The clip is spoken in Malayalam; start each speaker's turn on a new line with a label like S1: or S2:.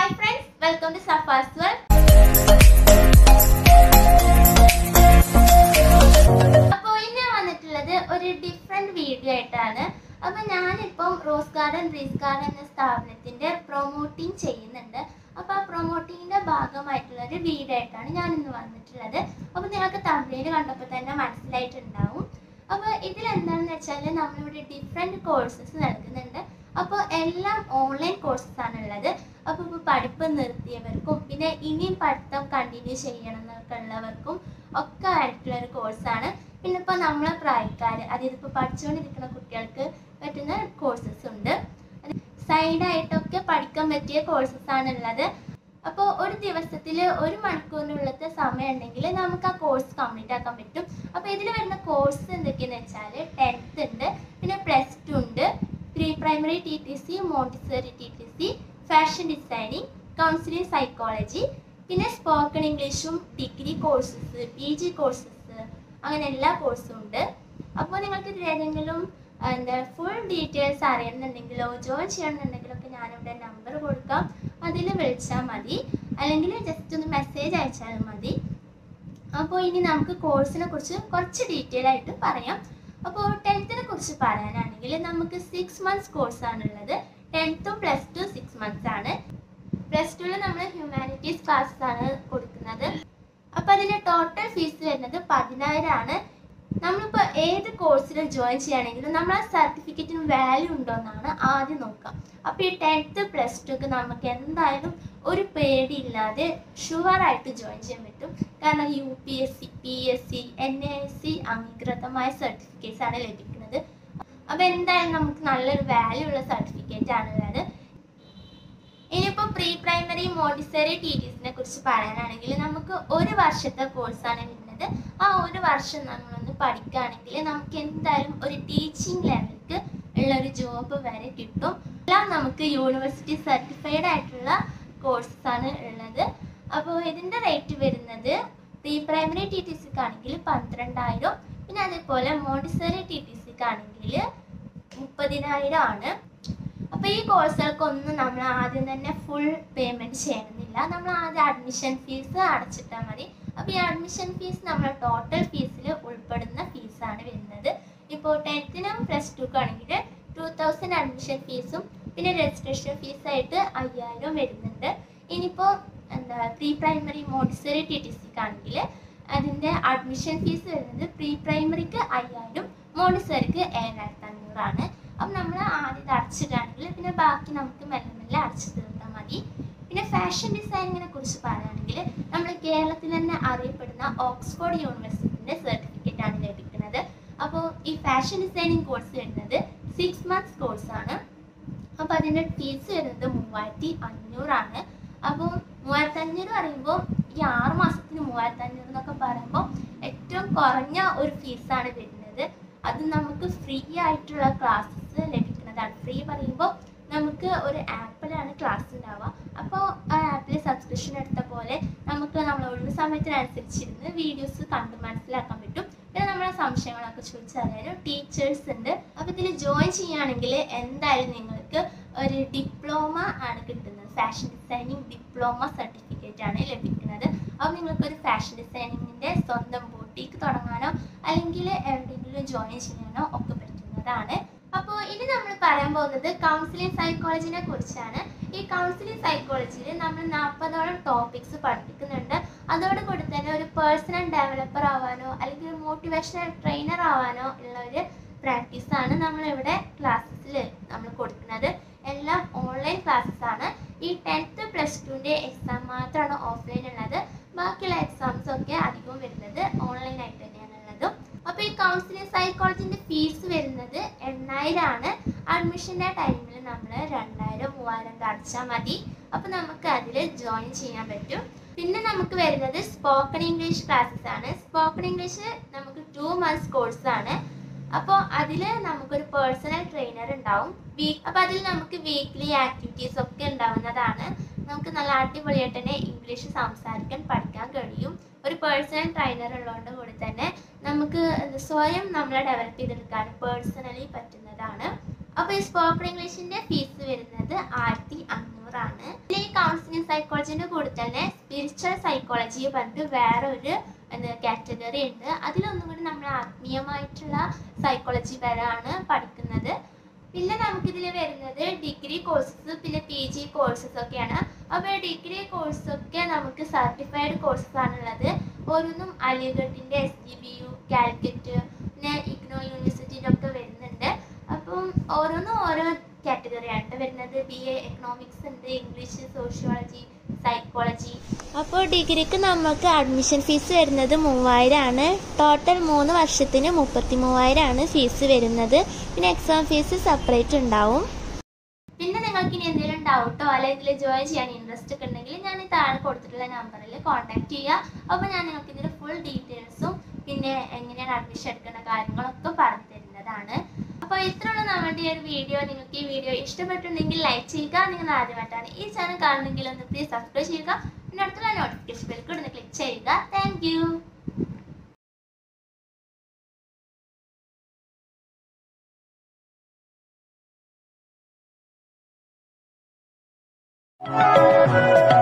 S1: Hi friends welcome to Safa's world അപ്പോൾ ഇന്ന് ഞാൻ വന്നിട്ടുള്ളത് ഒരു ഡിഫറെന്റ് വീഡിയോ ആയിട്ടാണ് അപ്പൊ ഞാനിപ്പം റോസ് ഗാർഡൻ റീസ് ഗാർഡൻ എന്ന സ്ഥാപനത്തിന്റെ പ്രൊമോട്ടിങ് ചെയ്യുന്നുണ്ട് അപ്പൊ ആ പ്രൊമോട്ടിങ്ങിന്റെ ഭാഗമായിട്ടുള്ള ഒരു വീഡിയോ ആയിട്ടാണ് ഞാൻ ഇന്ന് വന്നിട്ടുള്ളത് അപ്പൊ നിങ്ങൾക്ക് തമിഴിൽ കണ്ടപ്പോൾ തന്നെ മനസ്സിലായിട്ടുണ്ടാവും അപ്പൊ ഇതിൽ എന്താണെന്ന് വെച്ചാൽ നമ്മളിവിടെ ഡിഫറെന്റ് കോഴ്സസ് നൽകുന്നുണ്ട് അപ്പോൾ എല്ലാം ഓൺലൈൻ കോഴ്സസ് ആണ് ഉള്ളത് അപ്പോൾ ഇപ്പോൾ പഠിപ്പ് നിർത്തിയവർക്കും പിന്നെ ഇനിയും പഠിത്തം കണ്ടിന്യൂ ചെയ്യണം എന്നൊക്കെ ഉള്ളവർക്കും ഒക്കെ ആയിട്ടുള്ള ഒരു കോഴ്സാണ് പിന്നെ ഇപ്പോൾ നമ്മളെ പ്രായക്കാർ അതായത് ഇപ്പോൾ പഠിച്ചുകൊണ്ടിരിക്കുന്ന കുട്ടികൾക്ക് പറ്റുന്ന കോഴ്സസ് ഉണ്ട് സൈഡായിട്ടൊക്കെ പഠിക്കാൻ പറ്റിയ കോഴ്സസ് ആണ് ഉള്ളത് അപ്പോൾ ഒരു ദിവസത്തിൽ ഒരു മണിക്കൂറിനുള്ളത്തെ സമയം ഉണ്ടെങ്കിൽ നമുക്ക് ആ കോഴ്സ് കംപ്ലീറ്റ് ആക്കാൻ പറ്റും അപ്പോൾ ഇതിൽ വരുന്ന കോഴ്സ് എന്തൊക്കെയാണെന്ന് വെച്ചാൽ ടെൻത്ത് ഉണ്ട് പിന്നെ പ്ലസ് ടു ഉണ്ട് pre primary T T C montessori T T C fashion designing counselling psychology പിന്നെ സ്പോക്കൺ ഇംഗ്ലീഷും degree courses P G courses അങ്ങനെ എല്ലാ കോഴ്സും ഉണ്ട് അപ്പോൾ നിങ്ങൾക്ക് ഇതിൽ ഏതെങ്കിലും ആ, എന്താ ഫുൾ ഡീറ്റെയിൽസ് അറിയണമെന്നുണ്ടെങ്കിലോ ജോയിൻ ചെയ്യണമെന്നുണ്ടെങ്കിലോ ഒക്കെ ഞാനിവിടെ നമ്പർ കൊടുക്കാം അതിൽ വിളിച്ചാൽ മതി അല്ലെങ്കിൽ ജസ്റ്റ് ഒന്ന് മെസ്സേജ് അയച്ചാലും മതി അപ്പോൾ ഇനി നമുക്ക് കോഴ്സിനെ കുറിച്ച് കുറച്ച് ഡീറ്റെയിൽ ആയിട്ട് പറയാം അപ്പോൾ ടെൻത്തിനെ കുറിച്ച് പറയാനാണെങ്കിൽ നമുക്ക് സിക്സ് മന്ത്സ് കോഴ്സാണുള്ളത് ടെൻത്തും പ്ലസ് ടു സിക്സ് മന്ത്സ് ആണ് പ്ലസ് ടുവിൽ നമ്മൾ ഹ്യൂമാനിറ്റീസ് ക്ലാസ്സസ് ആണ് കൊടുക്കുന്നത് അപ്പോൾ അതിൻ്റെ ടോട്ടൽ ഫീസ് വരുന്നത് പതിനായിരം ആണ് നമ്മളിപ്പോൾ ഏത് കോഴ്സിൽ ജോയിൻ ചെയ്യുകയാണെങ്കിലും നമ്മൾ ആ സർട്ടിഫിക്കറ്റിന് വാല്യൂ ഉണ്ടോ എന്നാണ് ആദ്യം നോക്കുക അപ്പോൾ ഈ ടെൻത്ത് പ്ലസ് ടുക്ക് നമുക്ക് എന്തായാലും ഒരു പേടിയില്ലാതെ ഷുവറായിട്ട് ജോയിൻ ചെയ്യാൻ പറ്റും കാരണം U P S C P S C N A S C അംഗീകൃതമായ സർട്ടിഫിക്കറ്റ്സ് ആണ് ലഭിക്കുന്നത് അപ്പോൾ എന്തായാലും നമുക്ക് നല്ലൊരു വാല്യൂ ഉള്ള സർട്ടിഫിക്കറ്റ് ആണുള്ളത് ഇനിയിപ്പോൾ പ്രീ പ്രൈമറി മോണ്ടിസറി ടി ടിസിനെ കുറിച്ച് പറയാനാണെങ്കിൽ നമുക്ക് ഒരു വർഷത്തെ കോഴ്സാണ് വരുന്നത് ആ ഒരു വർഷം നമ്മളൊന്ന് പഠിക്കുകയാണെങ്കിൽ നമുക്ക് എന്തായാലും ഒരു ടീച്ചിങ് ലെവലിക്ക് ഉള്ള ഒരു ജോബ് വരെ കിട്ടും എല്ലാം നമുക്ക് യൂണിവേഴ്സിറ്റി സർട്ടിഫൈഡ് ആയിട്ടുള്ള കോഴ്സസ് ആണ് ഉള്ളത് അപ്പോൾ ഇതിൻ്റെ റേറ്റ് വരുന്നത് പ്രീ പ്രൈമറി ടി ടി സിക്ക് ആണെങ്കിൽ പന്ത്രണ്ടായിരം പിന്നെ അതേപോലെ മോണ്ടിസറി ടി ടി സിക്ക് ആണെങ്കിൽ മുപ്പതിനായിരം ആണ് അപ്പോൾ ഈ കോഴ്സുകൾക്കൊന്നും നമ്മൾ ആദ്യം തന്നെ ഫുൾ പേയ്മെൻറ്റ് ചെയ്യണമെന്നില്ല നമ്മൾ ആദ്യം അഡ്മിഷൻ ഫീസ് അടച്ചിട്ടാൽ മതി അപ്പോൾ ഈ അഡ്മിഷൻ ഫീസ് നമ്മുടെ ടോട്ടൽ ഫീസിൽ ഉൾപ്പെടുന്ന ഫീസാണ് വരുന്നത് ഇപ്പോൾ ടെൻത്തിനും പ്ലസ് ടുക്കും ആണെങ്കിൽ ടു തൗസൻഡ് അഡ്മിഷൻ ഫീസും പിന്നെ രജിസ്ട്രേഷൻ ഫീസായിട്ട് അയ്യായിരം വരുന്നുണ്ട് ഇനിയിപ്പോൾ എന്താ pre primary Montessori T T സിക്ക് ആണെങ്കിൽ അതിൻ്റെ അഡ്മിഷൻ ഫീസ് വരുന്നത് പ്രീ പ്രൈമറിക്ക് അയ്യായിരം മോണ്ടിസറിക്ക് ഏഴായിരത്തി അഞ്ഞൂറാണ് അപ്പം നമ്മൾ ആദ്യം ഇത് അടച്ചിട്ടാണെങ്കിൽ പിന്നെ ബാക്കി നമുക്ക് മെല്ലെ മെല്ലെ അടച്ചു തീർത്താൽ മതി പിന്നെ ഫാഷൻ ഡിസൈനിങ്ങിനെ കുറിച്ച് പറയുകയാണെങ്കിൽ നമ്മൾ കേരളത്തിൽ തന്നെ അറിയപ്പെടുന്ന ഓക്സ്ഫോർഡ് യൂണിവേഴ്സിറ്റിൻ്റെ സർട്ടിഫിക്കറ്റ് ആണ് ലഭിക്കുന്നത് അപ്പോൾ ഈ ഫാഷൻ ഡിസൈനിങ് കോഴ്സ് വരുന്നത് സിക്സ് മന്ത്സ് കോഴ്സാണ് അപ്പോൾ അതിൻ്റെ ഫീസ് വരുന്നത് മൂവായിരത്തി അഞ്ഞൂറാണ് അപ്പോൾ മൂവായിരത്തി അഞ്ഞൂറ് പറയുമ്പോൾ ഈ ആറ് മാസത്തിന് മൂവായിരത്തി അഞ്ഞൂറ് എന്നൊക്കെ പറയുമ്പോൾ ഏറ്റവും കുറഞ്ഞ ഒരു ഫീസാണ് വരുന്നത് അത് നമുക്ക് ഫ്രീ ആയിട്ടുള്ള ക്ലാസ്സസ് ലഭിക്കുന്നതാണ് ഫ്രീ പറയുമ്പോൾ നമുക്ക് ഒരു ആപ്പിലാണ് ക്ലാസ് ഉണ്ടാവുക അപ്പോൾ ആ ആപ്പിൽ സബ്സ്ക്രിപ്ഷൻ എടുത്ത പോലെ നമുക്ക് നമ്മൾ ഒഴിവ് സമയത്തിനനുസരിച്ചിരുന്ന് വീഡിയോസ് കണ്ട് മനസ്സിലാക്കാൻ പറ്റും പിന്നെ നമ്മളെ സംശയങ്ങളൊക്കെ ചോദിച്ചറിയാനും ടീച്ചേഴ്സ് ഉണ്ട് അപ്പോൾ ഇതിൽ ജോയിൻ ചെയ്യുകയാണെങ്കിൽ എന്തായാലും നിങ്ങൾക്ക് ഒരു ഡിപ്ലോമ ആണ് കിട്ടുന്നത് ഫാഷൻ ഡിസൈനിങ് ഡിപ്ലോമ സർട്ടിഫിക്കറ്റ് ആണ് ലഭിക്കുന്നത് അപ്പോൾ നിങ്ങൾക്ക് ഒരു ഫാഷൻ ഡിസൈനിങ്ങിൻ്റെ സ്വന്തം ബോട്ടിക്ക് തുടങ്ങാനോ അല്ലെങ്കിൽ എവിടെയെങ്കിലും ജോയിൻ ചെയ്യാനോ ഒക്കെ പറ്റുന്നതാണ് അപ്പോൾ ഇനി നമ്മൾ പറയാൻ പോകുന്നത് കൗൺസിലിംഗ് സൈക്കോളജിനെ കുറിച്ചാണ് ഈ കൗൺസിലിംഗ് സൈക്കോളജിയിൽ നമ്മൾ നാൽപ്പതോളം ടോപ്പിക്സ് പഠിപ്പിക്കുന്നുണ്ട് അതോടുകൂടി തന്നെ ഒരു പേഴ്സണൽ ഡെവലപ്പർ ആവാനോ അല്ലെങ്കിൽ ഒരു മോട്ടിവേഷണൽ ട്രെയിനർ ആവാനോ ഉള്ള ഒരു പ്രാക്ടീസാണ് നമ്മളിവിടെ ക്ലാസ്സസിൽ നമ്മൾ കൊടുക്കുന്നത് എല്ലാം ഓൺലൈൻ ക്ലാസ്സസ് ആണ് ഈ ടെൻത്ത് പ്ലസ് ടുവിൻ്റെ എക്സാം മാത്രമാണ് ഓഫ്ലൈൻ ഉള്ളത് ബാക്കിയുള്ള എക്സാംസ് ഒക്കെ അധികവും വരുന്നത് ഓൺലൈൻ ആയിട്ട് തന്നെയാണ് ഉള്ളത് അപ്പോൾ ഈ കൗൺസിലിംഗ് സൈക്കോളജിൻ്റെ ഫീസ് വരുന്നത് എണ്ണായിരം ആണ് അഡ്മിഷൻ്റെ ടൈമിൽ നമ്മൾ രണ്ടായിരം മൂവായിരം ഒക്കെ അടച്ചാൽ മതി അപ്പോൾ നമുക്ക് അതിൽ ജോയിൻ ചെയ്യാൻ പറ്റും പിന്നെ നമുക്ക് വരുന്നത് സ്പോക്കൺ ഇംഗ്ലീഷ് ക്ലാസ്സസ് ആണ് സ്പോക്കൺ ഇംഗ്ലീഷ് നമുക്ക് ടു മന്ത്സ് കോഴ്സാണ് അപ്പോൾ അതിൽ നമുക്കൊരു പേഴ്സണൽ ട്രെയിനർ ഉണ്ടാവും വീക്ക് അപ്പോൾ അതിൽ നമുക്ക് വീക്ക്ലി ആക്ടിവിറ്റീസ് ഒക്കെ ഉണ്ടാവുന്നതാണ് നമുക്ക് നല്ല അടിപൊളിയായിട്ട് തന്നെ ഇംഗ്ലീഷ് സംസാരിക്കാൻ പഠിക്കാൻ കഴിയും ഒരു പേഴ്സണൽ ട്രെയിനർ ഉള്ളതുകൊണ്ട് കൂടി തന്നെ നമുക്ക് സ്വയം നമ്മളെ ഡെവലപ്പ് ചെയ്തെടുക്കാൻ പേഴ്സണലി പറ്റുന്നതാണ് അപ്പോൾ ഈ സ്പോക്കൺ ഇംഗ്ലീഷിൻ്റെ ഫീസ് വരുന്നത് ആയിരത്തി അഞ്ഞൂറാണ് ഈ കൗൺസിലിംഗ് സൈക്കോളജിന്റെ കൂടെ തന്നെ സ്പിരിച്വൽ സൈക്കോളജി പറഞ്ഞിട്ട് വേറെ ഒരു എന്താ കാറ്റഗറി ഉണ്ട് അതിലൊന്നും കൂടി നമ്മൾ ആത്മീയമായിട്ടുള്ള സൈക്കോളജി വരാണ് പഠിക്കുന്നത് പിന്നെ നമുക്കിതിൽ വരുന്നത് ഡിഗ്രി കോഴ്സസ് പിന്നെ പി ജി കോഴ്സസ് ഒക്കെയാണ് അപ്പോൾ ഡിഗ്രി കോഴ്സൊക്കെ നമുക്ക് സർട്ടിഫൈഡ് കോഴ്സസ് ആണുള്ളത് ഓരോന്നും അലിഗഡിൻ്റെ S G B U Calicut പിന്നെ ഇഗ്നോ യൂണിവേഴ്സിറ്റിൻ്റെ ഒക്കെ വരുന്നുണ്ട് അപ്പം ഓരോന്നും ഓരോ കാറ്റഗറി ആണ് വരുന്നത് ബി എ എക്കണോമിക്സ് ഉണ്ട് ഇംഗ്ലീഷ് സോഷ്യോളജി സൈക്കോളജി അപ്പോൾ ഡിഗ്രിക്ക് നമുക്ക് അഡ്മിഷൻ ഫീസ് വരുന്നത് മൂവായിരം ആണ് ടോട്ടൽ മൂന്ന് വർഷത്തിന് മുപ്പത്തി മൂവായിരം ആണ് ഫീസ് വരുന്നത് പിന്നെ എക്സാം ഫീസ് സെപ്പറേറ്റ് ഉണ്ടാവും പിന്നെ നിങ്ങൾക്ക് ഇനി എന്തെങ്കിലും ഡൗട്ടോ അല്ലെങ്കിൽ ജോയിൻ ചെയ്യാൻ ഇൻട്രസ്റ്റ് ഒക്കെ ഉണ്ടെങ്കിൽ ഞാൻ ഈ താഴെ കൊടുത്തിട്ടുള്ള നമ്പറിൽ കോൺടാക്ട് ചെയ്യുക അപ്പോൾ ഞാൻ നിങ്ങൾക്ക് ഇതിൻ്റെ ഫുൾ ഡീറ്റെയിൽസും പിന്നെ എങ്ങനെയാണ് അഡ്മിഷൻ എടുക്കുന്ന കാര്യങ്ങളൊക്കെ പറഞ്ഞു തരുന്നതാണ് അപ്പോൾ ഇത്രയുള്ള നമ്മുടെ ഈ ഒരു വീഡിയോ നിങ്ങൾക്ക് ഈ വീഡിയോ ഇഷ്ടപ്പെട്ടിട്ടുണ്ടെങ്കിൽ ലൈക്ക് ചെയ്യുക നിങ്ങൾ ആദ്യമായിട്ടാണ് ഈ ചാനൽ കാണുന്നെങ്കിൽ ഒന്ന് പ്ലീസ് സബ്സ്ക്രൈബ് ചെയ്യുക പിന്നെ അടുത്തുള്ള നോട്ടിഫിക്കേഷൻ ബെൽ കൂടെ ഒന്ന് ക്ലിക്ക് ചെയ്യുക താങ്ക് യു
S2: Thank you.